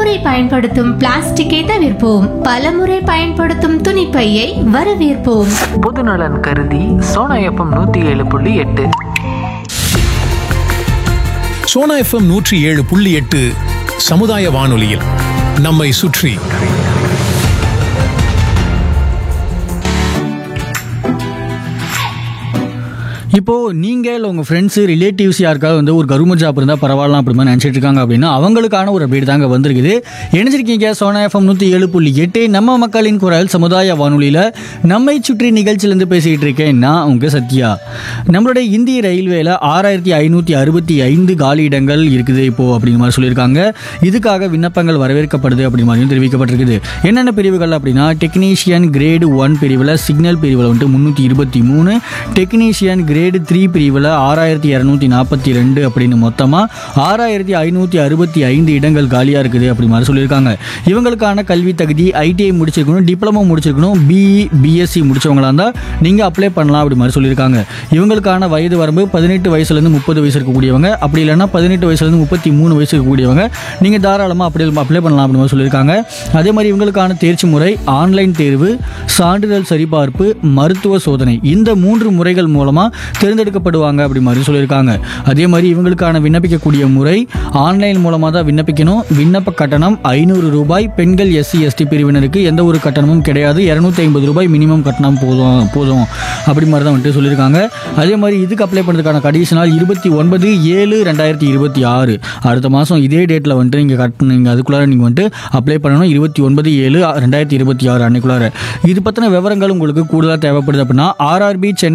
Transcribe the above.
ஒருமுறை பயன்படுத்தும் பிளாஸ்டிக்கை தவிர்ப்போம் பலமுறை பயன்படுத்தும் துணிப்பையை வரவேற்போம் பொதுநலன் கருதி சோனா எஃப்எம் நூற்றி ஏழு புள்ளி எட்டு சோனா எஃப்எம் நூற்றி ஏழு புள்ளி எட்டு சமுதாய வானொலியில் நம்மை சுற்றி இப்போ நீங்க இல்லை உங்க ஃப்ரெண்ட்ஸ் ரிலேட்டிவ்ஸ் யாருக்காவது வந்து ஒரு கவர்மெண்ட் ஜாப் இருந்தால் பரவாயில்ல அப்படி மாதிரி நினச்சிட்டு இருக்காங்க அப்படின்னா அவங்களுக்கான ஒரு அப்டேட் தாங்க வந்திருக்குது இணைஞ்சிருக்கீங்க சோனா எஃப்எம் நூற்றி ஏழு புள்ளி எட்டு நம்ம மக்களின் குரல் சமுதாய வானொலியில் நம்மை சுற்றி நிகழ்ச்சியிலேருந்து பேசிக்கிட்டு இருக்கேன் நான் உங்க சத்யா நம்மளுடைய இந்திய ரயில்வேல ஆறாயிரத்தி ஐநூற்றி அறுபத்தி ஐந்து காலி இடங்கள் இருக்குது இப்போ அப்படிங்கிற மாதிரி சொல்லியிருக்காங்க இதுக்காக விண்ணப்பங்கள் வரவேற்கப்படுது அப்படி மாதிரியும் தெரிவிக்கப்பட்டிருக்குது என்னென்ன பிரிவுகள் அப்படின்னா டெக்னீஷியன் கிரேடு ஒன் பிரிவில் சிக்னல் பிரிவில் வந்துட்டு முந்நூற்றி இருபத்தி மூணு டெக்னீஷியன் கிரேடு த்ரீ பிரிவில் ஆறாயிரத்தி இரநூத்தி நாற்பத்தி ரெண்டு அப்படின்னு மொத்தமாக ஆறாயிரத்தி ஐநூற்றி அறுபத்தி ஐந்து இடங்கள் காலியாக இருக்குது அப்படி மாதிரி சொல்லியிருக்காங்க இவங்களுக்கான கல்வி தகுதி ஐடிஐ முடிச்சிருக்கணும் டிப்ளமோ முடிச்சிருக்கணும் பிஇ பிஎஸ்சி முடிச்சவங்களா இருந்தால் நீங்கள் அப்ளை பண்ணலாம் அப்படி மாதிரி சொல்லியிருக்காங்க இவங்களுக்கான வயது வரம்பு பதினெட்டு வயசுலேருந்து முப்பது வயசு இருக்கக்கூடியவங்க அப்படி இல்லைன்னா பதினெட்டு வயசுலேருந்து முப்பத்தி மூணு வயசு இருக்கக்கூடியவங்க நீங்கள் தாராளமாக அப்படி அப்ளை பண்ணலாம் அப்படி மாதிரி சொல்லியிருக்காங்க அதே மாதிரி இவங்களுக்கான தேர்ச்சி முறை ஆன்லைன் தேர்வு சான்றிதழ் சரிபார்ப்பு மருத்துவ சோதனை இந்த மூன்று முறைகள் மூலமாக தேர்ந்தெடுக்கப்படுவாங்க அப்படி மாதிரி சொல்லியிருக்காங்க அதே மாதிரி இவங்களுக்கான விண்ணப்பிக்கக்கூடிய முறை ஆன்லைன் மூலமாக தான் விண்ணப்பிக்கணும் விண்ணப்ப கட்டணம் ஐநூறு ரூபாய் பெண்கள் எஸ்சி எஸ்டி பிரிவினருக்கு எந்த ஒரு கட்டணமும் கிடையாது இரநூத்தி ஐம்பது ரூபாய் மினிமம் கட்டணம் போதும் போதும் அப்படி மாதிரி தான் வந்துட்டு சொல்லியிருக்காங்க அதே மாதிரி இதுக்கு அப்ளை பண்ணுறதுக்கான கடைசி நாள் இருபத்தி ஒன்பது ஏழு ரெண்டாயிரத்தி இருபத்தி ஆறு அடுத்த மாதம் இதே டேட்டில் வந்துட்டு நீங்கள் கட்டணும் நீங்கள் அதுக்குள்ளார நீங்கள் வந்துட்டு அப்ளை பண்ணணும் இருபத்தி ஒன்பது ஏழு ரெண்டாயிரத்தி இருபத்தி ஆறு அன்னைக்குள்ளார இது பற்றின விவரங்கள் உங்களுக்கு கூடுதலாக தேவைப்படுது அப்படின்னா ஆர்ஆர்பி சென்னை